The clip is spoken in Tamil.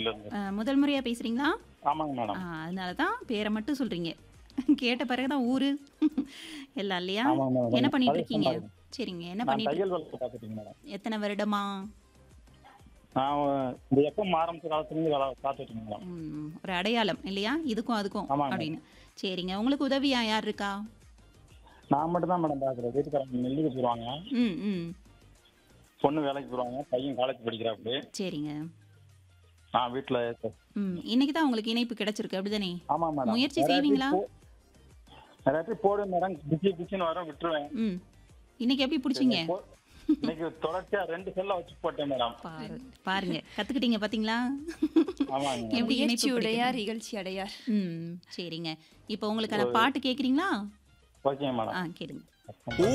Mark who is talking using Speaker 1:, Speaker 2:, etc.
Speaker 1: கோயில்ல இருந்து
Speaker 2: அஹ், முதல் முறையா பேசுறீங்களா
Speaker 1: ஆமாங்க மேடம்
Speaker 2: ஆ, அதனால தான் பேரை மட்டும் சொல்றீங்க கேட்ட பிறகுதான் ஊரு எல்லாம் இல்லையா
Speaker 1: ஆமாங்க மேடம்
Speaker 2: என்ன பண்ணிட்டு
Speaker 1: பழைய
Speaker 2: இருக்கீங்க
Speaker 1: சொந்தம்.
Speaker 2: சரிங்க என்ன
Speaker 1: நான்
Speaker 2: பண்ணிட்டு
Speaker 1: தையல் வேலை பார்த்துட்டீங்க மேடம்
Speaker 2: எத்தனை வருடமா
Speaker 1: நான் இந்த எப்போ ஆரம்பிச்ச காலத்துலேருந்து வேலை பார்த்துட்டீங்க மேடம்
Speaker 2: ம், ஒரு அடையாளம் இல்லையா இதுக்கும் அதுக்கும்
Speaker 1: ஆமாங்க.
Speaker 2: அப்படின்னு சரிங்க உங்களுக்கு உதவியா யார் இருக்கா
Speaker 1: நான் மட்டும் தான் மேடம் பார்க்குறேன் வீட்டுக்காரங்க நெல்லுக்கு போயிடுவாங்க
Speaker 2: ம் ம்
Speaker 1: பொண்ணு வேலைக்கு போயிடுவாங்க பையன் காலேஜ் படிக்கிறாப்படி
Speaker 2: சரிங்க
Speaker 1: நான் வீட்டில்
Speaker 2: ம் இன்னைக்கு தான் உங்களுக்கு இணைப்பு கிடைச்சிருக்கு அப்படிதானே
Speaker 1: ஆமாம் மேடம்
Speaker 2: முயற்சி
Speaker 1: நிறைய
Speaker 2: செய்வீங்களா?
Speaker 1: போ- நிறைய பேர் போடு மேடம் பிஸி பிஸின்னு வரும் விட்டுருவேன்
Speaker 2: ம் இன்னைக்கு எப்படி பிடிச்சிங்க
Speaker 1: போ- இன்னைக்கு தொடர்ச்சியா ரெண்டு செல்ல வச்சு போட்டேன் மேடம்
Speaker 2: பாரு பாருங்க கத்துக்கிட்டீங்க பாத்தீங்களா
Speaker 1: ஆமாங்க
Speaker 2: எப்படி இணைப்பு
Speaker 3: முயற்சி
Speaker 2: பிடிக்குது?
Speaker 3: உடையார் இகழ்ச்சி அடையார்
Speaker 2: ம் சரிங்க இப்போ உங்களுக்கான பாட்டு கேக்குறீங்களா
Speaker 1: ஓகே மேடம்
Speaker 2: ஆ கேளுங்க
Speaker 4: ஓ